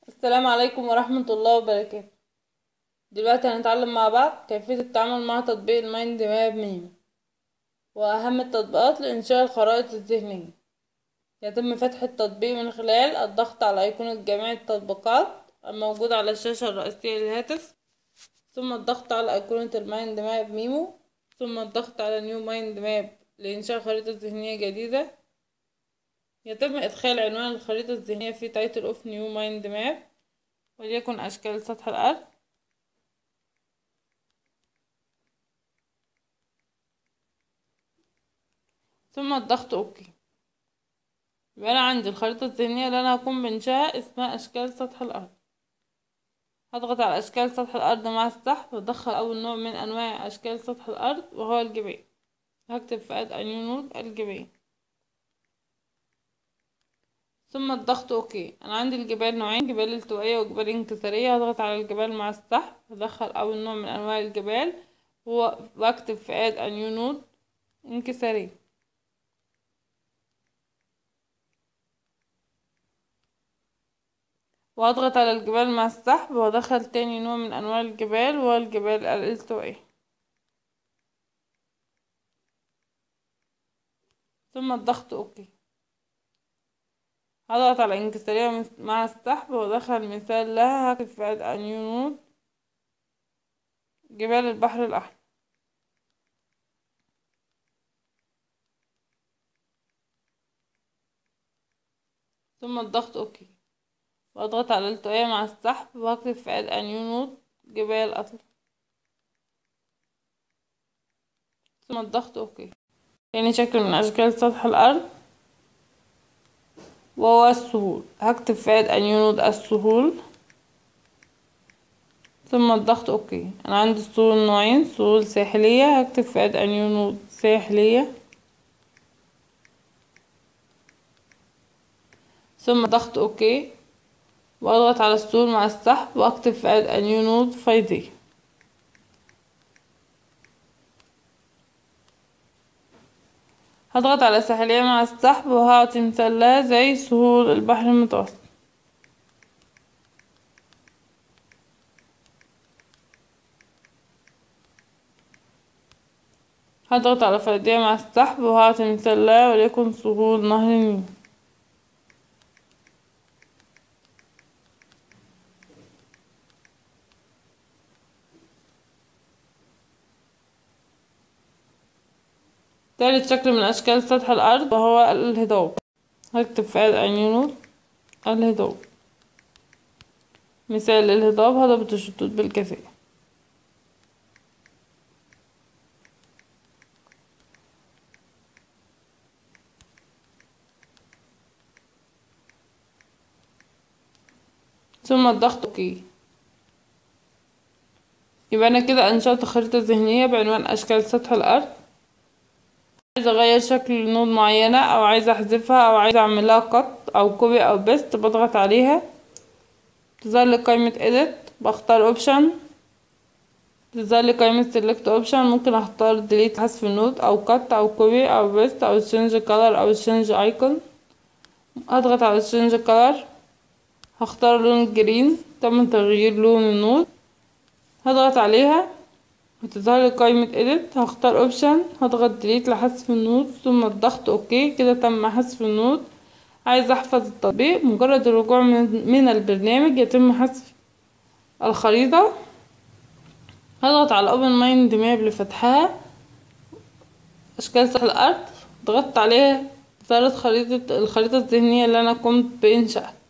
السلام عليكم ورحمة الله وبركاته دلوقتي هنتعلم مع بعض كيفية التعامل مع تطبيق المايند ماب ميمو وأهم التطبيقات لإنشاء الخرائط الذهنية يتم فتح التطبيق من خلال الضغط على أيقونة جميع التطبيقات الموجود على الشاشة الرئيسية للهاتف ثم الضغط على أيقونة المايند ماب ميمو ثم الضغط على نيو مايند ماب لإنشاء خريطة ذهنية جديدة يتم إدخال عنوان الخريطة الذهنية في تايتل اوف نيو مايند ماب وليكن أشكال سطح الأرض ثم الضغط اوكي يبقى انا عندي الخريطة الذهنية اللي انا هقوم بانشائها اسمها اشكال سطح الارض هضغط على اشكال سطح الارض مع السحب وادخل اول نوع من انواع اشكال سطح الارض وهو الجبال هكتب في اد نيو نود الجبال ثم الضغط اوكي انا عندي الجبال نوعين جبال التوائية وجبال انكسارية هضغط على الجبال مع السحب وادخل اول نوع من انواع الجبال واكتب في اد نيو نود انكسارية واضغط على الجبال مع السحب وادخل تاني نوع من انواع الجبال وهو الجبال الالتوائية ثم الضغط اوكي هضغط على انكسارية مع السحب وادخل مثال لها هكتب في اد نيو نود جبال البحر الاحمر ثم الضغط اوكي واضغط على التوية مع السحب واكتب في اد نيو نود جبال اطلس ثم الضغط اوكي يعني شكل من اشكال سطح الارض وهو السهول هكتب في اد نيو نود السهول ثم الضغط اوكي انا عندي السهول نوعين سهول ساحلية هكتب في اد نيو نود ساحلية ثم ضغط اوكي واضغط على السطول مع السحب واكتب في اد نيو نود فيضية هضغط على الساحلية مع السحب وهعطي مثال لها زي سهول البحر المتوسط هضغط على فردية مع السحب وهعطي مثال لها وليكن سهول نهر النيل ثالث شكل من أشكال سطح الأرض وهو الهضاب هكتب في اد نود الهضاب مثال للهضاب هضبة الشطوط بالكثير ثم الضغط اوكي يبقى انا كده انشأت خريطة ذهنية بعنوان اشكال سطح الارض عايزه اغير شكل نود معينه او عايزه احذفها او عايزه اعملها قط او كوبي او بيست بضغط عليها تظهر لي قائمه edit بختار اوبشن تظهر لي قائمه select اوبشن ممكن اختار delete حذف النود او قط او كوبي او بيست او change color او change icon اضغط على change color هختار لون جرين تم تغيير لون النود هضغط عليها هتظهر لي قائمة edit هختار اوبشن هضغط delete لحذف النود ثم الضغط اوكي كده تم حذف النود عايز احفظ التطبيق مجرد الرجوع من, من البرنامج يتم حذف الخريطة هضغط على open mind map لفتحها اشكال سطح الارض ضغطت عليها ظهرت خريطة الخريطة الذهنية اللي انا قمت بانشائها